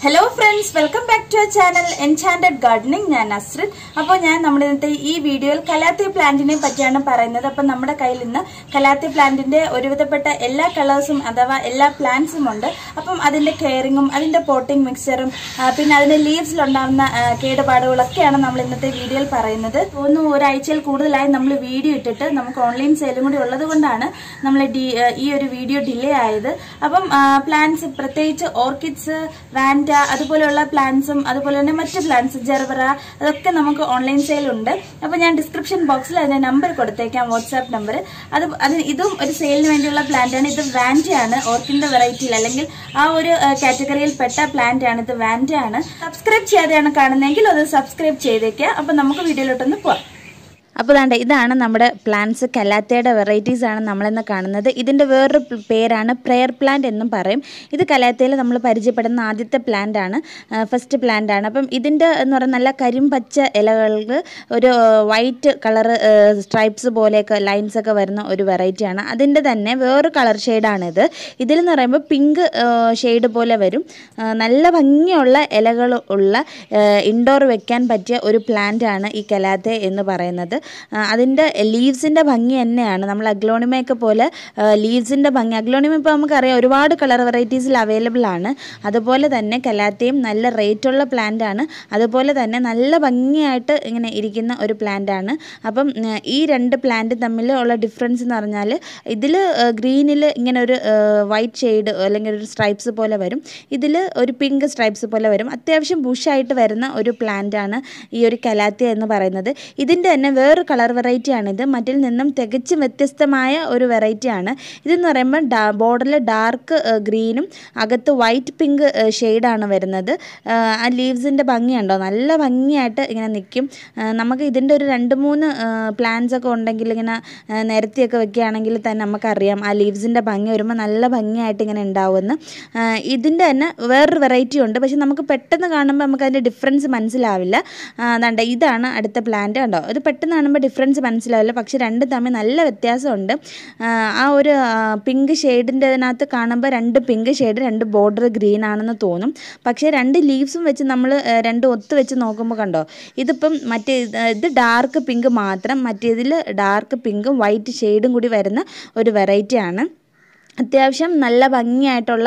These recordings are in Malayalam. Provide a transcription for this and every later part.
hello friends welcome back to channel enchanted gardening ഞാൻ അസ്രിത് അപ്പോൾ ഞാൻ നമ്മുടെ ഇന്നത്തെ ഈ വീഡിയോയിൽ കലാത്തി പ്ലാന്റിനെ പറ്റിയാണ് പറയുന്നത് അപ്പം നമ്മുടെ കയ്യിൽ ഇന്ന് കലാത്തി പ്ലാന്റിന്റെ ഒരുവിധപ്പെട്ട എല്ലാ കളേഴ്സും അഥവാ എല്ലാ പ്ലാന്റ്സും ഉണ്ട് അപ്പം അതിന്റെ കെയറിങ്ങും അതിന്റെ പോട്ടിംഗ് മിക്സറും പിന്നെ അതിന്റെ ലീവ്സിലുണ്ടാകുന്ന ആ, കേടുപാടുകളൊക്കെയാണ് നമ്മൾ ഇന്നത്തെ വീഡിയോയിൽ പറയുന്നത് തോന്നുന്നു ഒരാഴ്ചയിൽ കൂടുതലായി നമ്മൾ വീഡിയോ ഇട്ടിട്ട് നമുക്ക് ഓൺലൈൻ സെയിലും കൂടി ഉള്ളത് കൊണ്ടാണ് നമ്മൾ ഡി- ആ, ഈ ഒരു വീഡിയോ ഡിലേ ആയത് അപ്പം പ്ലാന്റ്സ് പ്രത്യേകിച്ച് ഓർക്കിഡ്സ് വാൻഡ അതുപോലെയുള്ള പ്ലാന്റ്സും അതുപോലെ തന്നെ മറ്റ് പ്ലാന്റ്സ് ജെർബറ അതൊക്കെ നമുക്ക് ഓൺലൈൻ സെയിൽ ഉണ്ട് അപ്പൊ ഞാൻ ഡിസ്ക്രിപ്ഷൻ ബോക്സിൽ അതിന്റെ നമ്പർ കൊടുത്തേക്കാം വാട്സാപ്പ് നമ്പർ അത് അതിന് ഇതും ഒരു സെയിലിന് വേണ്ടിയുള്ള പ്ലാന്റ് ആണ് ഇത് വാൻഡ ആണ് ഓർക്കിഡിന്റെ വെറൈറ്റിയിൽ അല്ലെങ്കിൽ ആ ഒരു കാറ്റഗറിയിൽ പെട്ട പ്ലാന്റ് ആണ് ഇത് വാൻഡ ആണ് സബ്സ്ക്രൈബ് ചെയ്യാതെയാണ് കാണുന്നതെങ്കിൽ അത് സബ്സ്ക്രൈബ് ചെയ്തേക്കുക അപ്പൊ നമുക്ക് വീഡിയോയിലോട്ടൊന്ന് പോവാം അപ്പോൾ ദാണ്ട ഇതാണ് നമ്മുടെ പ്ലാന്റ്സ് കലാത്തയുടെ വെറൈറ്റീസ് ആണ് നമ്മളിന്ന് കാണുന്നത് ഇതിൻ്റെ വേറൊരു പ് പേരാണ് പ്രെയർ പ്ലാന്റ് എന്നും പറയും ഇത് കലാത്തയിൽ നമ്മൾ പരിചയപ്പെടുന്ന ആദ്യത്തെ പ്ലാന്റ് ആണ് ഫസ്റ്റ് പ്ലാന്റ് ആണ് അപ്പം ഇതിൻ്റെ എന്ന് പറയുന്ന നല്ല കരിമ്പച്ച ഇലകൾക്ക് ഒരു വൈറ്റ് കളറ് സ്ട്രൈപ്സ് പോലെയൊക്കെ ലൈൻസ് ഒക്കെ വരുന്ന ഒരു വെറൈറ്റിയാണ് അതിൻ്റെ തന്നെ വേറൊരു കളർ ഷെയ്ഡാണിത് ഇതിലെന്ന് പറയുമ്പോൾ പിങ്ക് ഷെയ്ഡ് പോലെ വരും ആ, നല്ല ഭംഗിയുള്ള ഇലകൾ ഉള്ള ഇൻഡോർ വെക്കാൻ പറ്റിയ ഒരു പ്ലാന്റ് ആണ് ഈ കലാത്തെ എന്ന് പറയുന്നത് ആ, അതിൻ്റെ ലീവ്സിൻ്റെ ഭംഗി തന്നെയാണ് നമ്മൾ അഗ്ലോണിമയൊക്കെ പോലെ ലീവ്സിൻ്റെ ഭംഗി അഗ്ലോണിമ ഇപ്പോൾ നമുക്കറിയാം ഒരുപാട് കളർ വെറൈറ്റീസിൽ അവൈലബിൾ ആണ് അതുപോലെ തന്നെ കലാത്തയും നല്ല റേറ്റുള്ള പ്ലാന്റ് ആണ് അതുപോലെ തന്നെ നല്ല ഭംഗിയായിട്ട് ഇങ്ങനെ ഇരിക്കുന്ന ഒരു പ്ലാന്റ് ആണ് അപ്പം ഉം, ഈ രണ്ട് പ്ലാന്റ് തമ്മിൽ ഉള്ള ഡിഫറൻസ് എന്ന് പറഞ്ഞാൽ ഇതിൽ ഗ്രീനിൽ ഇങ്ങനെ ഒരു വൈറ്റ് ഷെയ്ഡ് അല്ലെങ്കിൽ ഒരു സ്ട്രൈപ്സ് പോലെ വരും ഇതിൽ ഒരു പിങ്ക് സ്ട്രൈപ്സ് പോലെ വരും അത്യാവശ്യം ബുഷായിട്ട് വരുന്ന ഒരു പ്ലാന്റ് ആണ് ഈ ഒരു കലാത്തിയ എന്ന് പറയുന്നത് ഇതിൻ്റെ തന്നെ വേറൊരു കളർ വെറൈറ്റി ആണിത് മറ്റിൽ നിന്നും തികച്ചും വ്യത്യസ്തമായ ഒരു വെറൈറ്റി ആണ് ഇതെന്ന് പറയുമ്പോൾ ഡാ ബോർഡറിൽ ഡാർക്ക് ഗ്രീനും അകത്ത് വൈറ്റ് പിങ്ക് ഷെയ്ഡാണ് വരുന്നത് ആ, ആ ലീവ്സിൻ്റെ ഭംഗിയുണ്ടോ നല്ല ഭംഗിയായിട്ട് ഇങ്ങനെ നിൽക്കും ആ, നമുക്ക് ഇതിൻ്റെ ഒരു രണ്ട് മൂന്ന് പ്ലാന്റ്സ് ഒക്കെ ഉണ്ടെങ്കിൽ ഇങ്ങനെ ആ, നിരത്തിയൊക്കെ വെക്കുകയാണെങ്കിൽ തന്നെ നമുക്കറിയാം ആ ലീവ്സിൻ്റെ ഭംഗി വരുമ്പോൾ നല്ല ഭംഗിയായിട്ട് ഇങ്ങനെ ഉണ്ടാവുമെന്ന് ആ, ഇതിൻ്റെ തന്നെ വേറൊരു വെറൈറ്റി ഉണ്ട് പക്ഷെ നമുക്ക് പെട്ടെന്ന് കാണുമ്പോൾ നമുക്ക് അതിൻ്റെ ഡിഫറൻസ് മനസ്സിലാവില്ല ആ, അതാണ്ട് ഇതാണ് അടുത്ത പ്ലാന്റ് കണ്ടോ ഇത് പെട്ടെന്ന് കാണുമ്പോൾ ഡിഫറൻസ് മനസ്സിലാവില്ല പക്ഷെ രണ്ടും തമ്മിൽ നല്ല വ്യത്യാസമുണ്ട് ആ, ആ ഒരു പിങ്ക് ഷെയ്ഡിൻ്റെ അതിനകത്ത് കാണുമ്പോൾ രണ്ട് പിങ്ക് ഷെയ്ഡ് രണ്ട് ബോർഡർ ഗ്രീൻ ആണെന്ന് തോന്നും പക്ഷേ രണ്ട് ലീവ്സും വെച്ച് നമ്മൾ രണ്ട് ഒത്ത് വെച്ച് നോക്കുമ്പോൾ കണ്ടോ ഇതിപ്പം മറ്റേ ഇത് ഇത് ഡാർക്ക് പിങ്ക് മാത്രം മറ്റേതിൽ ഡാർക്ക് പിങ്കും വൈറ്റ് ഷെയ്ഡും കൂടി വരുന്ന ഒരു വെറൈറ്റി ആണ് അത്യാവശ്യം നല്ല ഭംഗിയായിട്ടുള്ള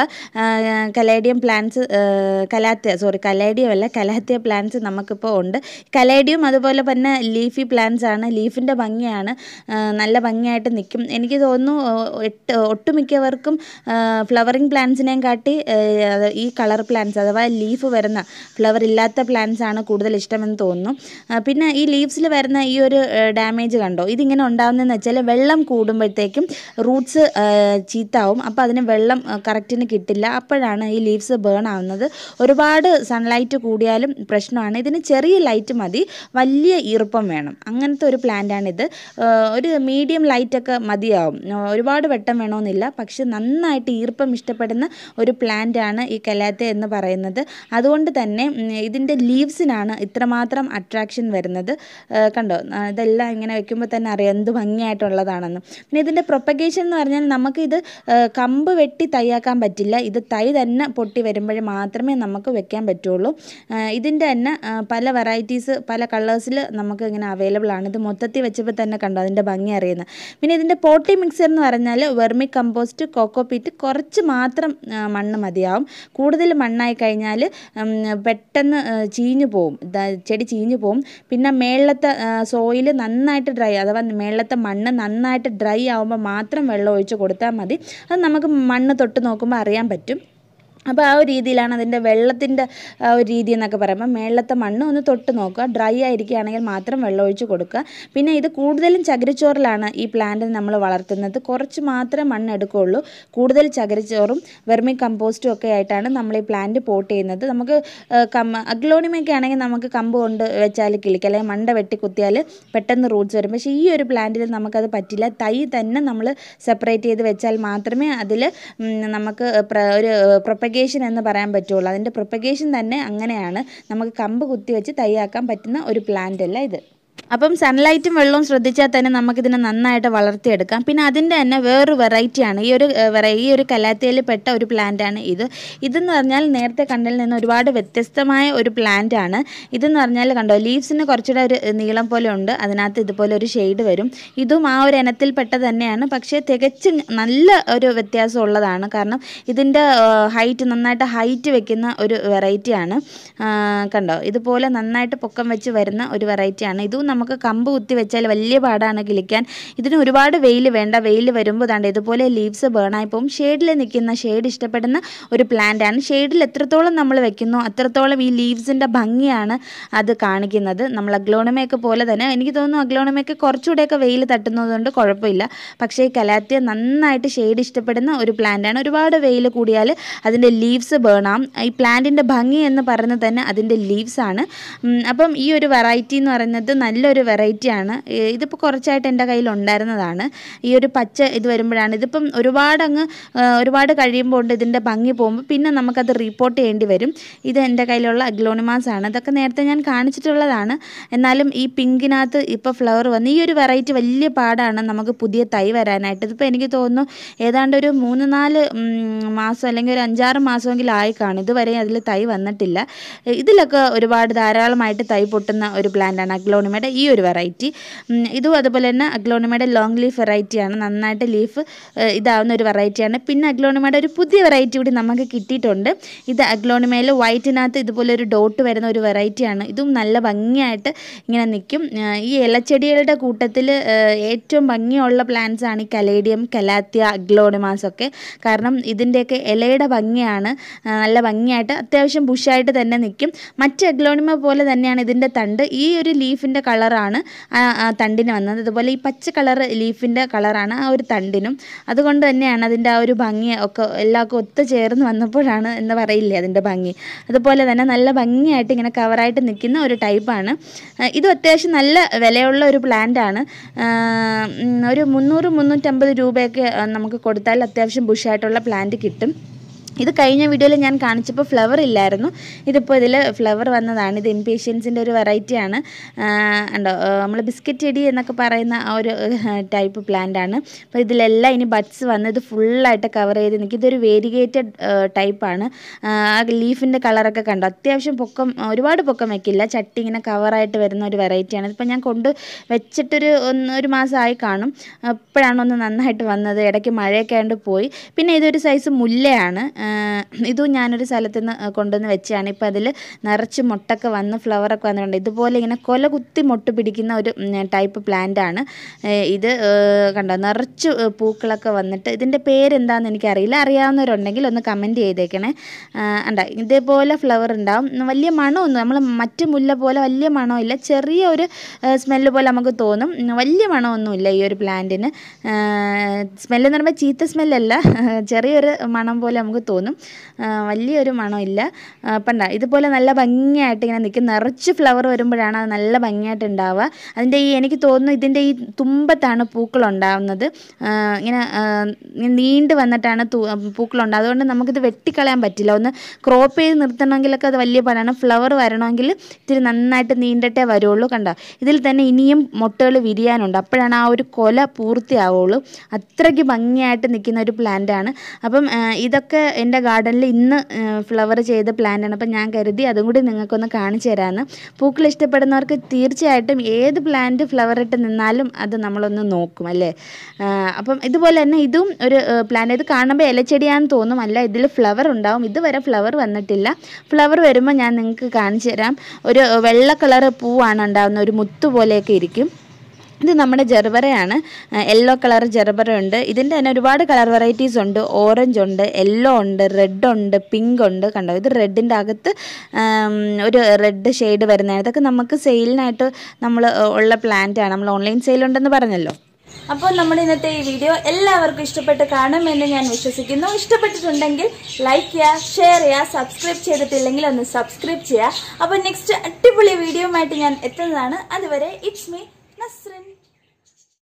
caladium plants calathea sorry caladium അല്ല കലാത്തിയ പ്ലാന്റ്സ് നമുക്കിപ്പോൾ ഉണ്ട് കലേഡിയം അതുപോലെ തന്നെ ലീഫി പ്ലാന്റ്സ് ആണ് ലീഫിൻ്റെ ഭംഗിയാണ് ആ, നല്ല ഭംഗിയായിട്ട് നിൽക്കും എനിക്ക് തോന്നുന്നു ആ, എട്ട് ഒട്ടുമിക്കവർക്കും ഫ്ലവറിങ് പ്ലാന്റ്സിനെയും കാട്ടി ആ, അത് ഈ കളർ പ്ലാന്റ്സ് അഥവാ ലീഫ് വരുന്ന ഫ്ലവർ ഇല്ലാത്ത പ്ലാന്റ്സ് ആണ് കൂടുതൽ ഇഷ്ടമെന്ന് തോന്നുന്നു ആ, പിന്നെ ഈ ലീവ്സിൽ വരുന്ന ഈ ഒരു ഡാമേജ് കണ്ടോ ഇതിങ്ങനെ ഉണ്ടാകുന്നതെന്ന് വെച്ചാൽ വെള്ളം കൂടുമ്പോഴത്തേക്കും റൂട്ട്സ് ചീത്താവും അപ്പോൾ അതിന് വെള്ളം കറക്റ്റിന് കിട്ടില്ല അപ്പോഴാണ് ഈ ലീവ്സ് ബേൺ ആവുന്നത് ഒരുപാട് സൺലൈറ്റ് കൂടിയാലും പ്രശ്നമാണ് ഇതിന് ചെറിയ ലൈറ്റ് മതി വലിയ ഈർപ്പം വേണം അങ്ങനത്തെ ഒരു പ്ലാന്റാണിത് ഒരു മീഡിയം ലൈറ്റൊക്കെ മതിയാവും ആ, ഒരുപാട് വെട്ടം വേണമെന്നില്ല പക്ഷെ നന്നായിട്ട് ഈർപ്പം ഇഷ്ടപ്പെടുന്ന ഒരു പ്ലാന്റാണ് ഈ കലാത്ത എന്ന് പറയുന്നത് അതുകൊണ്ട് തന്നെ ഉം, ഇതിൻ്റെ ലീവ്സിനാണ് ഇത്രമാത്രം അട്രാക്ഷൻ വരുന്നത് ആ, കണ്ടോ ആ, ഇതെല്ലാം ഇങ്ങനെ വെക്കുമ്പോൾ തന്നെ അറിയാം എന്ത് ഭംഗിയായിട്ടുള്ളതാണെന്ന് പിന്നെ ഇതിൻ്റെ പ്രൊപ്പഗേഷൻ എന്ന് പറഞ്ഞാൽ നമുക്കിത് ആ, കമ്പ് വെട്ടി തയ്യാക്കാൻ പറ്റില്ല ഇത് തൈ തന്നെ പൊട്ടി വരുമ്പോഴേ മാത്രമേ നമുക്ക് വെക്കാൻ പറ്റുള്ളൂ ആ, ഇതിൻ്റെ തന്നെ ആ, പല വെറൈറ്റീസ് പല കളേഴ്സിൽ നമുക്ക് ഇങ്ങനെ അവൈലബിൾ ആണ് ഇത് മൊത്തത്തിൽ വെച്ചപ്പോൾ തന്നെ കണ്ടോ അതിൻ്റെ ഭംഗി അറിയുന്നത് പിന്നെ ഇതിൻ്റെ പോട്ടി മിക്സർ എന്ന് പറഞ്ഞാൽ വെർമി കമ്പോസ്റ്റ് കോക്കോപീറ്റ് കുറച്ച് മാത്രം ആ, മണ്ണ് മതിയാവും കൂടുതൽ മണ്ണായി കഴിഞ്ഞാൽ ഉം, പെട്ടെന്ന് ആ, ചീഞ്ഞു പോവും ദാ ചെടി ചീഞ്ഞു പോവും പിന്നെ മേളത്തെ സോയിൽ നന്നായിട്ട് ഡ്രൈ അഥവാ മേളത്തെ മണ്ണ് നന്നായിട്ട് ഡ്രൈ ആവുമ്പോൾ മാത്രം വെള്ളം ഒഴിച്ച് കൊടുത്താൽ മതി അത് നമുക്ക് മണ്ണ് തൊട്ട് നോക്കുമ്പോൾ അറിയാൻ പറ്റും അപ്പോൾ ആ ഒരു രീതിയിലാണ് അതിൻ്റെ വെള്ളത്തിൻ്റെ ആ ഒരു രീതി എന്നൊക്കെ പറയുമ്പോൾ മേളത്തെ മണ്ണ് ഒന്ന് തൊട്ട് നോക്കുക ഡ്രൈ ആയിരിക്കുകയാണെങ്കിൽ മാത്രം വെള്ളം ഒഴിച്ച് കൊടുക്കുക പിന്നെ ഇത് കൂടുതലും ചകിരിച്ചോറിലാണ് ഈ പ്ലാന്റ് നമ്മൾ വളർത്തുന്നത് കുറച്ച് മാത്രമേ മണ്ണ് എടുക്കുകയുള്ളൂ കൂടുതൽ ചകിരിച്ചോറും വെർമി കമ്പോസ്റ്റും ഒക്കെ ആയിട്ടാണ് നമ്മൾ ഈ പ്ലാന്റ് പോട്ട് ചെയ്യുന്നത് നമുക്ക് കമ്മ അഗ്ലോണിമയൊക്കെ ആണെങ്കിൽ നമുക്ക് കമ്പ് കൊണ്ട് വെച്ചാൽ കിളിക്കുക അല്ലെങ്കിൽ മണ്ട വെട്ടി കുത്തിയാൽ പെട്ടെന്ന് റൂട്ട്സ് വരും പക്ഷേ ഈ ഒരു പ്ലാന്റിൽ നമുക്കത് പറ്റില്ല തൈ തന്നെ നമ്മൾ സെപ്പറേറ്റ് ചെയ്ത് വെച്ചാൽ മാത്രമേ അതിൽ നമുക്ക് പ്ര- ഒരു പ്രൊപ്പഗേഷൻ എന്ന് പറയാൻ പറ്റുള്ളൂ അതിൻ്റെ പ്രൊപ്പഗേഷൻ തന്നെ അങ്ങനെയാണ് നമുക്ക് കമ്പ് കുത്തി വെച്ച് തൈയാക്കാൻ പറ്റുന്ന ഒരു പ്ലാന്റ് അല്ല ഇത് അപ്പം സൺലൈറ്റും വെള്ളവും ശ്രദ്ധിച്ചാൽ തന്നെ നമുക്കിതിനെ നന്നായിട്ട് വളർത്തിയെടുക്കാം പിന്നെ അതിൻ്റെ തന്നെ വേറൊരു വെറൈറ്റിയാണ് ഈ ഒരു ഏഹ്, വെറൈ ഈ ഒരു കലാത്തിയിൽ പെട്ട ഒരു പ്ലാന്റാണ് ഇത് ഇതെന്ന് പറഞ്ഞാൽ നേരത്തെ കണ്ടതിൽ നിന്ന് ഒരുപാട് വ്യത്യസ്തമായ ഒരു പ്ലാന്റ് ആണ് ഇതെന്ന് പറഞ്ഞാൽ കണ്ടോ ലീവ്സിന് കുറച്ചുകൂടെ ഒരു നീളം പോലെ ഉണ്ട് അതിനകത്ത് ഇതുപോലെ ഒരു ഷെയ്ഡ് വരും ഇതും ആ ഒരു ഇനത്തിൽപ്പെട്ട തന്നെയാണ് പക്ഷേ തികച്ചും നല്ല ഒരു വ്യത്യാസം ഉള്ളതാണ് കാരണം ഇതിൻ്റെ ഹൈറ്റ് നന്നായിട്ട് ഹൈറ്റ് വെക്കുന്ന ഒരു വെറൈറ്റിയാണ് കണ്ടോ ഇതുപോലെ നന്നായിട്ട് പൊക്കം വെച്ച് വരുന്ന ഒരു വെറൈറ്റിയാണ് ഇതും നമുക്ക് കമ്പ് കുത്തി വെച്ചാൽ വലിയ പാടാണ് കിളിക്കാൻ ഇതിന് ഒരുപാട് വെയിൽ വേണ്ട വെയിൽ വരുമ്പോൾ ദാണ്ട് ഇതുപോലെ ലീവ്സ് ബേണായി പോകും ഷെയ്ഡിൽ നിൽക്കുന്ന ഷെയ്ഡ് ഇഷ്ടപ്പെടുന്ന ഒരു പ്ലാന്റ് ആണ് ഷെയ്ഡിൽ എത്രത്തോളം നമ്മൾ വെക്കുന്നു അത്രത്തോളം ഈ ലീവ്സിൻ്റെ ഭംഗിയാണ് അത് കാണിക്കുന്നത് നമ്മൾ അഗ്ലോണമയൊക്കെ പോലെ തന്നെ എനിക്ക് തോന്നുന്നു അഗ്ലോണമയൊക്കെ കുറച്ചുകൂടെയൊക്കെ വെയിൽ തട്ടുന്നതുകൊണ്ട് കുഴപ്പമില്ല പക്ഷേ ഈ കലാത്തിയ നന്നായിട്ട് ഷെയ്ഡ് ഇഷ്ടപ്പെടുന്ന ഒരു പ്ലാന്റ് ആണ് ഒരുപാട് വെയിൽ കൂടിയാൽ അതിൻ്റെ ലീവ്സ് ബേണാം ഈ പ്ലാന്റിൻ്റെ ഭംഗി എന്ന് പറയുന്നത് തന്നെ അതിൻ്റെ ലീവ്സ് ആണ് ഉം, അപ്പം ഈ ഒരു വെറൈറ്റി എന്ന് പറയുന്നത് നല്ലൊരു വെറൈറ്റിയാണ് ഇതിപ്പോൾ കുറച്ചായിട്ട് എൻ്റെ കയ്യിൽ ഉണ്ടായിരുന്നതാണ് ഈ ഒരു പച്ച ഇത് വരുമ്പോഴാണ് ഇതിപ്പം ഒരുപാട് അങ്ങ് ആ, ഒരുപാട് കഴിയുമ്പോൾ ഉണ്ട് ഇതിൻ്റെ ഭംഗി പോകുമ്പോൾ പിന്നെ നമുക്കത് റിപ്പോർട്ട് ചെയ്യേണ്ടി വരും ഇത് എൻ്റെ കയ്യിലുള്ള അഗ്ലോണിമാസ് ആണ് ഇതൊക്കെ നേരത്തെ ഞാൻ കാണിച്ചിട്ടുള്ളതാണ് എന്നാലും ഈ പിങ്കിനകത്ത് ഇപ്പോൾ ഫ്ലവർ വന്ന് ഈ ഒരു വെറൈറ്റി വലിയ പാടാണ് നമുക്ക് പുതിയ തൈ വരാനായിട്ട് ഇതിപ്പോൾ എനിക്ക് തോന്നുന്നു ഏതാണ്ട് ഒരു മൂന്ന് നാല് ഉം, മാസം അല്ലെങ്കിൽ ഒരു അഞ്ചാറ് മാസമെങ്കിലും ആയി കാണും ഇതുവരെ അതിൽ തൈ വന്നിട്ടില്ല ഇതിലൊക്കെ ഒരുപാട് ധാരാളമായിട്ട് തൈ പൊട്ടുന്ന ഒരു പ്ലാന്റാണ് അഗ്ലോണിമയുടെ ഈ ഒരു വെറൈറ്റി ഇതും അതുപോലെ തന്നെ അഗ്ലോണിമയുടെ ലോങ് ലീഫ് വെറൈറ്റിയാണ് നന്നായിട്ട് ലീഫ് ഇതാവുന്ന ഒരു വെറൈറ്റിയാണ് പിന്നെ അഗ്ലോണിമയുടെ ഒരു പുതിയ വെറൈറ്റി കൂടി നമുക്ക് കിട്ടിയിട്ടുണ്ട് ഇത് അഗ്ലോണിമയിൽ വൈറ്റിനകത്ത് ഇതുപോലെ ഒരു ഡോട്ട് വരുന്ന ഒരു വെറൈറ്റിയാണ് ഇതും നല്ല ഭംഗിയായിട്ട് ഇങ്ങനെ നിൽക്കും ആ, ഈ ഇലച്ചെടികളുടെ കൂട്ടത്തിൽ ഏറ്റവും ഭംഗിയുള്ള പ്ലാന്റ്സ് ആണ് ഈ കലേഡിയം കലാത്തിയ അഗ്ലോണിമാസ് ഒക്കെ കാരണം ഇതിൻ്റെയൊക്കെ ഇലയുടെ ഭംഗിയാണ് ആ, നല്ല ഭംഗിയായിട്ട് അത്യാവശ്യം ബുഷായിട്ട് തന്നെ നിൽക്കും മറ്റ് അഗ്ലോണിമ പോലെ തന്നെയാണ് ഇതിൻ്റെ തണ്ട് ഈ ഒരു ലീഫിൻ്റെ കളറാണ് ആ ആ തണ്ടിന് വന്നത് അതുപോലെ ഈ പച്ച കളർ ലീഫിൻ്റെ കളറാണ് ആ ഒരു തണ്ടിനും അതുകൊണ്ട് തന്നെയാണ് അതിൻ്റെ ആ ഒരു ഭംഗി ഒക്കെ എല്ലാവർക്കും ഒത്തുചേർന്ന് വന്നപ്പോഴാണ് എന്ന് പറയില്ലേ അതിൻ്റെ ഭംഗി അതുപോലെ തന്നെ നല്ല ഭംഗിയായിട്ട് ഇങ്ങനെ കവറായിട്ട് നിൽക്കുന്ന ഒരു ടൈപ്പാണ് ഇതും അത്യാവശ്യം നല്ല വിലയുള്ള ഒരു പ്ലാന്റ് ആണ് ആ, ഉം, ഒരു മുന്നൂറ് മുന്നൂറ്റമ്പത് രൂപയൊക്കെ ആ, നമുക്ക് കൊടുത്താൽ അത്യാവശ്യം ബുഷായിട്ടുള്ള പ്ലാന്റ് കിട്ടും ഇത് കഴിഞ്ഞ വീഡിയോയിൽ ഞാൻ കാണിച്ചപ്പോൾ ഫ്ലവർ ഇല്ലായിരുന്നു ഇതിപ്പോൾ ഇതിൽ ഫ്ലവർ വന്നതാണ് ഇത് ഇംപേഷ്യൻസിൻ്റെ ഒരു വെറൈറ്റിയാണ് ഉണ്ടോ നമ്മൾ ബിസ്ക്കറ്റ് ചെടി എന്നൊക്കെ പറയുന്ന ആ ഒരു ടൈപ്പ് പ്ലാന്റ് ആണ് അപ്പോൾ ഇതിലെല്ലാം ഇനി ബഡ്സ് വന്ന് ഇത് ഫുള്ളായിട്ട് കവർ ചെയ്ത് നിൽക്കും ഇതൊരു വേരിഗേറ്റഡ് ടൈപ്പാണ് ആ ലീഫിൻ്റെ കളറൊക്കെ കണ്ടോ അത്യാവശ്യം പൊക്കം ഒരുപാട് പൊക്കം വെക്കില്ല ചട്ടി ഇങ്ങനെ കവറായിട്ട് വരുന്ന ഒരു വെറൈറ്റിയാണ് ഇതിപ്പോൾ ഞാൻ കൊണ്ട് വെച്ചിട്ടൊരു ഒന്ന് ഒരു മാസമായി കാണും അപ്പോഴാണ് ഒന്ന് നന്നായിട്ട് വന്നത് ഇടയ്ക്ക് മഴയൊക്കെ ആയതുകൊണ്ട് പോയി പിന്നെ ഇതൊരു സൈസ് മുല്ലയാണ് ആ, ഇതും ഞാനൊരു സ്ഥലത്ത് നിന്ന് കൊണ്ടുവന്ന് വെച്ചാണ് ഇപ്പോൾ അതിൽ നിറച്ച് മുട്ടൊക്കെ വന്ന് ഫ്ലവറൊക്കെ വന്നിട്ടുണ്ട് ഇതുപോലെ ഇങ്ങനെ കൊല കുത്തി മൊട്ട് പിടിക്കുന്ന ഒരു ടൈപ്പ് പ്ലാന്റ് ആണ് ഏ, ഇത് ഏ, കണ്ടോ നിറച്ച് ഏ, പൂക്കളൊക്കെ വന്നിട്ട് ഇതിൻ്റെ പേരെന്താണെന്ന് എനിക്കറിയില്ല അറിയാവുന്നവരുണ്ടെങ്കിൽ ഒന്ന് കമൻറ്റ് ചെയ്തേക്കണേ ഉണ്ട ഇതേപോലെ ഫ്ലവർ ഉണ്ടാവും വലിയ മണമൊന്നും നമ്മൾ മറ്റ് മുല്ല പോലെ വലിയ മണമില്ല ചെറിയ ഒരു സ്മെല്ല് പോലെ നമുക്ക് തോന്നും ഉം, വലിയ മണമൊന്നുമില്ല ഈ ഒരു പ്ലാന്റിന് സ്മെല്ല് എന്ന് പറയുമ്പോൾ ചീത്ത സ്മെല്ലല്ല ചെറിയൊരു മണം പോലെ നമുക്ക് തോന്നും ആ, വലിയൊരു മണമില്ല പണ്ട ഇതുപോലെ നല്ല ഭംഗിയായിട്ട് ഇങ്ങനെ നിൽക്കും നിറച്ച് ഫ്ലവർ വരുമ്പോഴാണ് അത് നല്ല ഭംഗിയായിട്ട് ഉണ്ടാവുക അതിൻ്റെ ഈ എനിക്ക് തോന്നുന്നു ഇതിൻ്റെ ഈ തുമ്പത്താണ് പൂക്കൾ ഉണ്ടാവുന്നത് ആ, ഇങ്ങനെ ആ, ഇങ്ങനെ നീണ്ട് വന്നിട്ടാണ് പൂക്കളുണ്ടാകുന്നത് അതുകൊണ്ട് നമുക്കിത് വെട്ടിക്കളയാൻ പറ്റില്ല ഒന്ന് ക്രോപ്പ് ചെയ്ത് നിർത്തണമെങ്കിലൊക്കെ അത് വലിയ പാടാണ് ഫ്ലവർ വരണമെങ്കിൽ ഇത്തിരി നന്നായിട്ട് നീണ്ടിട്ടേ വരുള്ളൂ കണ്ടോ ഇതിൽ തന്നെ ഇനിയും മുട്ടകൾ വിരിയാനുണ്ട് അപ്പോഴാണ് ആ ഒരു കൊല പൂർത്തിയാവുള്ളൂ അത്രയ്ക്ക് ഭംഗിയായിട്ട് നിൽക്കുന്ന ഒരു പ്ലാന്റാണ് അപ്പം ആ, ഇതൊക്കെ എൻ്റെ ഗാർഡനിൽ ഇന്ന് ഫ്ലവർ ചെയ്ത പ്ലാന്റാണ് അപ്പം ഞാൻ കരുതി അതും കൂടി നിങ്ങൾക്കൊന്ന് കാണിച്ചു തരാമെന്ന് പൂക്കൾ ഇഷ്ടപ്പെടുന്നവർക്ക് തീർച്ചയായിട്ടും ഏത് പ്ലാന്റ് ഫ്ലവർ ഇട്ട് നിന്നാലും അത് നമ്മളൊന്ന് നോക്കും അല്ലേ ആ, അപ്പം ഇതുപോലെ തന്നെ ഇതും ഒരു പ്ലാന്റ് ഇത് കാണുമ്പോൾ ഇലച്ചെടിയാന്ന് തോന്നും അല്ല ഇതിൽ ഫ്ലവർ ഉണ്ടാവും ഇതുവരെ ഫ്ലവർ വന്നിട്ടില്ല ഫ്ലവർ വരുമ്പോൾ ഞാൻ നിങ്ങൾക്ക് കാണിച്ചു തരാം ഒരു വെള്ള കളർ പൂവാണ് ഉണ്ടാകുന്ന ഒരു മുത്തു പോലെയൊക്കെ ഇരിക്കും ഇത് നമ്മുടെ ജെർബറയാണ് യെല്ലോ കളർ ജെർബറ ഉണ്ട് ഇതിൻ്റെ തന്നെ ഒരുപാട് കളർ വെറൈറ്റീസ് ഉണ്ട് ഓറഞ്ച് ഉണ്ട് യെല്ലോ ഉണ്ട് റെഡ് ഉണ്ട് പിങ്ക് ഉണ്ട് കണ്ടോ ഇത് റെഡിൻ്റെ അകത്ത് ആം, ഒരു റെഡ് ഷെയ്ഡ് വരുന്നതാണ് ഇതൊക്കെ നമുക്ക് സെയിലിനായിട്ട് നമ്മൾ ഉള്ള പ്ലാന്റ് ആണ് നമ്മൾ ഓൺലൈൻ സെയിലുണ്ടെന്ന് പറഞ്ഞല്ലോ അപ്പോൾ നമ്മുടെ ഇന്നത്തെ ഈ വീഡിയോ എല്ലാവർക്കും ഇഷ്ടപ്പെട്ട് കാണുമെന്ന് ഞാൻ വിശ്വസിക്കുന്നു ഇഷ്ടപ്പെട്ടിട്ടുണ്ടെങ്കിൽ ലൈക്ക് ചെയ്യുക ഷെയർ ചെയ്യുക സബ്സ്ക്രൈബ് ചെയ്തിട്ടില്ലെങ്കിൽ ഒന്ന് സബ്സ്ക്രൈബ് ചെയ്യുക അപ്പോൾ നെക്സ്റ്റ് അടിപൊളി വീഡിയോ ആയിട്ട് ഞാൻ എത്തുന്നതാണ് അതുവരെ ഇറ്റ്സ് മീ നസ്രിൻ